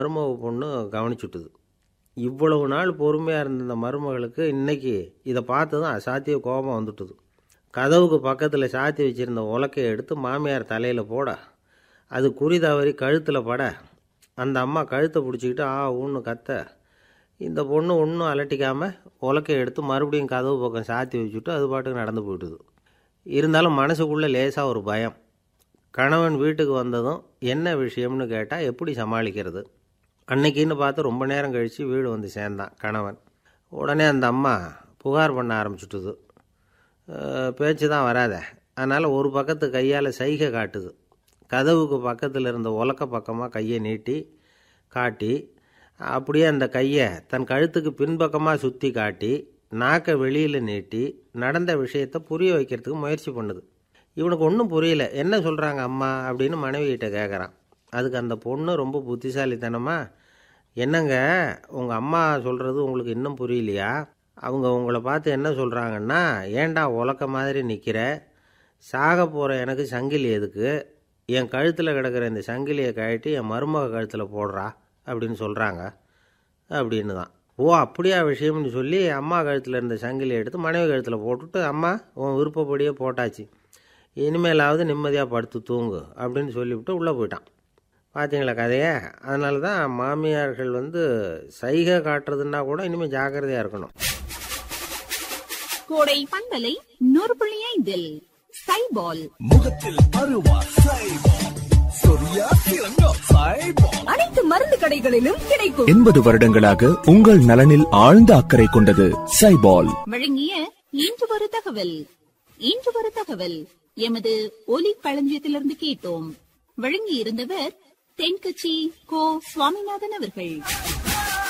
மருமக பொண்ணு கவனிச்சுட்டுது இவ்வளவு நாள் பொறுமையாக இருந்த இந்த மருமகளுக்கு இன்னைக்கு இதை பார்த்ததும் அசாத்திய கோபம் வந்துட்டுது கதவுக்கு பக்கத்தில் சாத்தி வச்சிருந்த உலக்கையை எடுத்து மாமியார் தலையில் போட அது குறி தவறி கழுத்தில் பட அந்த அம்மா கழுத்தை பிடிச்சிக்கிட்டு ஆ ஊன்னு கத்த இந்த பொண்ணு ஒன்றும் அலட்டிக்காமல் உலக்கையை எடுத்து மறுபடியும் கதவு பக்கம் சாத்தி வச்சுட்டு அது பாட்டுக்கு நடந்து போயிட்டுது இருந்தாலும் மனசுக்குள்ளே லேசாக ஒரு பயம் கணவன் வீட்டுக்கு வந்ததும் என்ன விஷயம்னு கேட்டால் எப்படி சமாளிக்கிறது அன்னைக்குன்னு பார்த்து ரொம்ப நேரம் கழித்து வீடு வந்து சேர்ந்தான் கணவன் உடனே அந்த அம்மா புகார் பண்ண ஆரம்பிச்சுட்டுது அஹ், பேச்சு தான் வராத அதனால் ஒரு பக்கத்து கையால் சைகை காட்டுது கதவுக்கு பக்கத்தில் இருந்த உலக்க பக்கமாக கையை நீட்டி காட்டி அப்படியே அந்த கையை தன் கழுத்துக்கு பின்பக்கமாக சுற்றி காட்டி நாக்கை வெளியில் நீட்டி நடந்த விஷயத்தை புரிய வைக்கிறதுக்கு முயற்சி பண்ணுது இவனுக்கு ஒன்றும் புரியல என்ன சொல்கிறாங்க அம்மா அப்படின்னு மனைவிகிட்ட கேட்குறான் அதுக்கு அந்த பொண்ணு ரொம்ப புத்திசாலித்தனமா என்னங்க உங்கள் அம்மா சொல்கிறது உங்களுக்கு இன்னும் புரியலையா அவங்க உங்களை பார்த்து என்ன சொல்கிறாங்கன்னா ஏன்டா உலக்க மாதிரி நிற்கிற சாக போகிற எனக்கு சங்கிலி எதுக்கு என் கழுத்தில் கிடக்கிற இந்த சங்கிலியை கழட்டி என் மருமக கழுத்தில் போடுறா அப்படின்னு சொல்கிறாங்க அப்படின்னு தான் ஓ அப்படியா விஷயம்னு சொல்லி அம்மா கழுத்தில் இருந்த சங்கிலியை எடுத்து மனைவி கழுத்தில் போட்டுட்டு அம்மா உன் விருப்பப்படியே போட்டாச்சு இனிமேலாவது நிம்மதியாக படுத்து தூங்கு அப்படின்னு சொல்லிவிட்டு உள்ளே போயிட்டான் பார்த்தீங்களா கதையை அதனால தான் மாமியார்கள் வந்து சைகை காட்டுறதுன்னா கூட இனிமேல் ஜாக்கிரதையாக இருக்கணும் கோடை பண்பலை நூறு புள்ளி ஐந்தில் சைபால் முகத்தில் அருவா சைபால் சொரியா கிழங்கா சைபால் அனைத்து மருந்து கடைகளிலும் கிடைக்கும் எண்பது வருடங்களாக உங்கள் நலனில் ஆழ்ந்த அக்கறை கொண்டது சைபால் வழங்கிய இன்று ஒரு தகவல் இன்று ஒரு தகவல் எமது ஒலி களஞ்சியத்திலிருந்து கேட்டோம் வழங்கி இருந்தவர் தென்கட்சி கோ சுவாமிநாதன் அவர்கள்